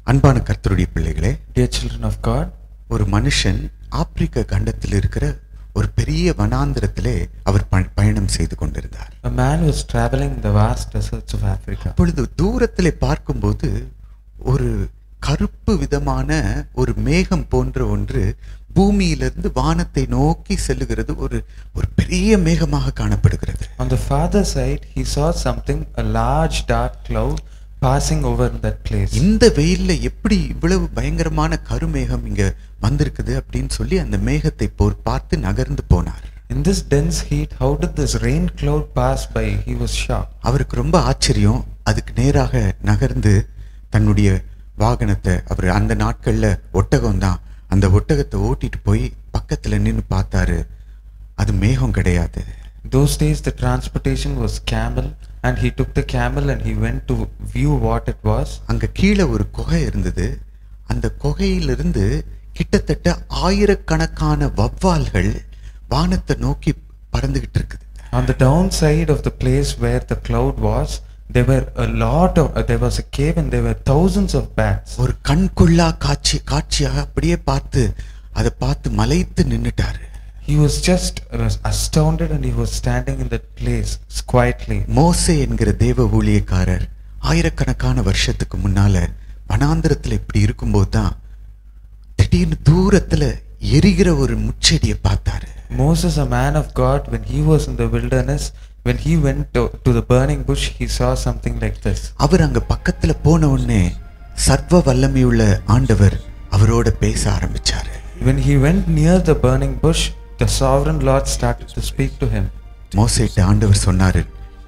அன்பான கர்த்தருடைய பிள்ளைகளே Dear children of God, ஒரு மனுஷன் ஆப்பிரிக்க கண்டத்தில் இருக்கிற ஒரு பெரிய வனாந்திரத்திலே அவர் ப- பயணம் செய்து கொண்டிருந்தார் a man was traveling in the vast deserts of Africa. அப்பொழுது தூரத்திலே பார்க்கும்போது ஒரு கருப்பு விதமான ஒரு மேகம் போன்ற ஒன்று பூமியிலிருந்து வானத்தை நோக்கி செல்லுகிறது ஒரு ஒரு பெரிய மேகமாக காணப்படுகிறது On the farther side, he saw something, a large dark cloud passing over in that place. இந்த வெயில்ல எப்படி இவ்வளவு பயங்கரமான கருமேகம் இங்க வந்திருக்குது அப்படின்னு சொல்லி அந்த மேகத்தை போர் பார்த்து நகர்ந்து போனார் In this dense heat, how did this rain cloud pass by? He was shocked. அவருக்கு ரொம்ப ஆச்சரியம் அதுக்கு நேராக நகர்ந்து தன்னுடைய வாகனத்தை அவர் அந்த நாட்கள்ல ஒட்டகம் தான் அந்த ஒட்டகத்தை ஓட்டிட்டு போய் பக்கத்துல நின்னு பார்த்தாரு அது மேகம் கிடையாது Those days, the transportation was camel, and he took the camel and he went to view what it was. அங்க கீழே ஒரு குகை இருந்தது அந்த குகையிலிருந்து கிட்டத்தட்ட ஆயிரக்கணக்கான வவ்வால்கள் வானத்தை நோக்கி பறந்துகிட்டு இருக்குது On the downside of the place where the cloud was, there were a lot of, uh, there was a cave and there were thousands of bats. ஒரு கண்கொள்ளா காட்சி காட்சியாக அப்படியே பார்த்து அதை பார்த்து மலைத்து நின்னுட்டாரு He was just uh, astounded and he was standing in that place quietly. மோசே என்கிற தேவ ஊழியக்காரர் ஆயிரக்கணக்கான வருஷத்துக்கு முன்னால வனாந்திரத்துல இப்படி இருக்கும்போது தான் திடீர்னு தூரத்துல எரிகிற ஒரு முச்செடியை பார்த்தாரு Moses, a man of God, when he was in the wilderness, when he went to, to the burning bush, he saw something like this. அவர் அங்க பக்கத்துல போன உடனே சர்வ வல்லமையுள்ள ஆண்டவர் அவரோட பேச ஆரம்பிச்சாரு When he went near the burning bush, the sovereign Lord started to speak to him. மோசேட்ட ஆண்டவர் சொன்னாரு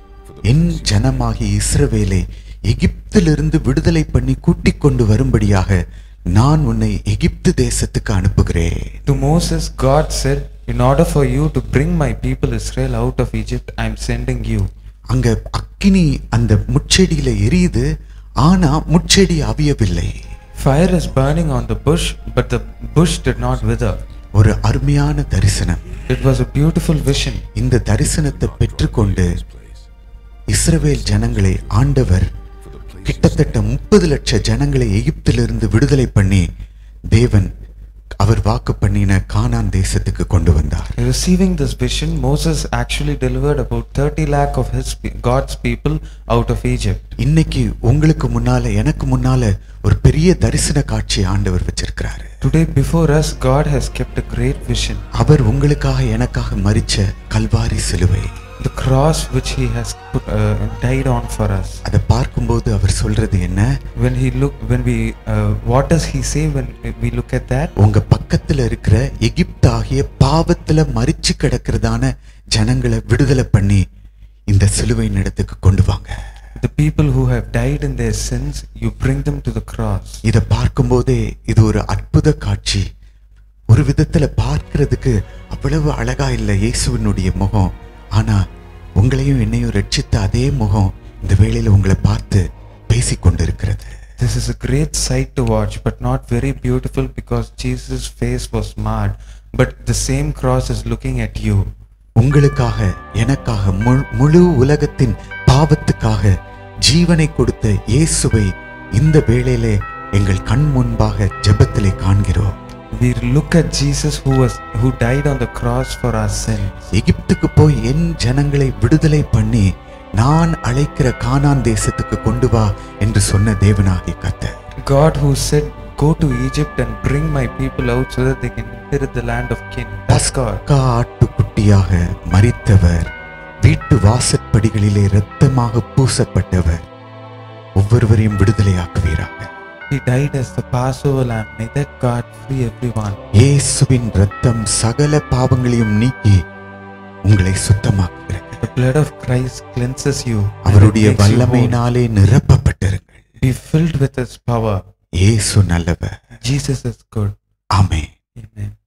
என் ஜனமாகி இஸ்ரவேலை எகிப்திலிருந்து விடுதலை பண்ணி கூட்டிக் கொண்டு வரும்படியாக நான் உன்னை எகிப்து தேசத்துக்கு அனுப்புகிறேன் To Moses, God said, In order for you to bring my people Israel out of Egypt, I am sending you. அங்க அக்கினி அந்த முச்செடியில எரியுது ஆனா முச்செடி அவியவில்லை Fire is burning on the bush, but the bush did not wither. ஒரு அருமையான தரிசனம் It was a beautiful vision. இந்த தரிசனத்தை பெற்றுக்கொண்டு இஸ்ரவேல் ஜனங்களை ஆண்டவர் கிட்டத்தட்ட முப்பது லட்ச ஜனங்களை எகிப்திலிருந்து விடுதலை பண்ணி தேவன் அவர் வாக்கு பண்ணின கானான் தேசத்துக்கு கொண்டு வந்தார் Receiving this vision, Moses actually delivered about 30 lakh of his pe- God's people out of Egypt. இன்னைக்கு உங்களுக்கு முன்னால எனக்கு முன்னால ஒரு பெரிய தரிசன காட்சி ஆண்டவர் வச்சிருக்கிறாரு Today, before us, God has kept a great vision. அவர் உங்களுக்காக எனக்காக மரிச்ச கல்வாரி சிலுவை The cross which He has put, uh, died on for us. அதை பார்க்கும்போது அவர் சொல்றது என்ன When He look, when we, uh, what does He say when we look at that? உங்க பக்கத்துல இருக்கிற எகிப்தாகிய பாவத்துல மரிச்சு கிடக்கிறதான ஜனங்களை விடுதலை பண்ணி இந்த சிலுவையின் இடத்துக்கு கொண்டு வாங்க The people who have died in their sins, you bring them to the cross. இதை பார்க்கும்போதே இது ஒரு அற்புத காட்சி ஒரு விதத்துல பார்க்கிறதுக்கு அவ்வளவு அழகா இல்லை இயேசுவினுடைய முகம் ஆனா உங்களையும் என்னையும் ரட்சித்த அதே முகம் இந்த வேளையில உங்களை பார்த்து பேசிக் கொண்டிருக்கிறது This is a great sight to watch, but not very beautiful because Jesus' face was marred. But the same cross is looking at you. உங்களுக்காக எனக்காக முழு- முழு உலகத்தின் பாவத்துக்காக ஜீவனை கொடுத்த இயேசுவை இந்த வேளையிலே எங்கள் கண் முன்பாக ஜெபத்திலே காண்கிறோம் We look at Jesus who was who died on the cross for our sins. எகிப்துக்கு போய் என் ஜனங்களை விடுதலை பண்ணி நான் அழைக்கிற கானான் தேசத்துக்கு கொண்டு வா என்று சொன்ன தேவனாகிய கர்த்தர் God who said, Go to Egypt and bring my people out so that they can inherit the land of Canaan. That's God. பஸ்கா ஆட்டுக்குட்டியாக மரித்தவர் வீட்டு வாசற்படிகளிலே இரத்தமாக பூசப்பட்டவர் ஒவ்வொருவரையும் விடுதலையாக்குவீராக He died as the Passover lamb. May that God free everyone. இயேசுவின் ரத்தம் சகல பாவங்களையும் நீக்கி உங்களை சுத்தமாக்குகிறது The blood of Christ cleanses you. and it அவருடைய makes you whole. வல்லமையினாலே நிரப்பப்பட்டிருங்கள் Be filled with His power. இயேசு நல்லவர் Jesus is good. Amen Amen.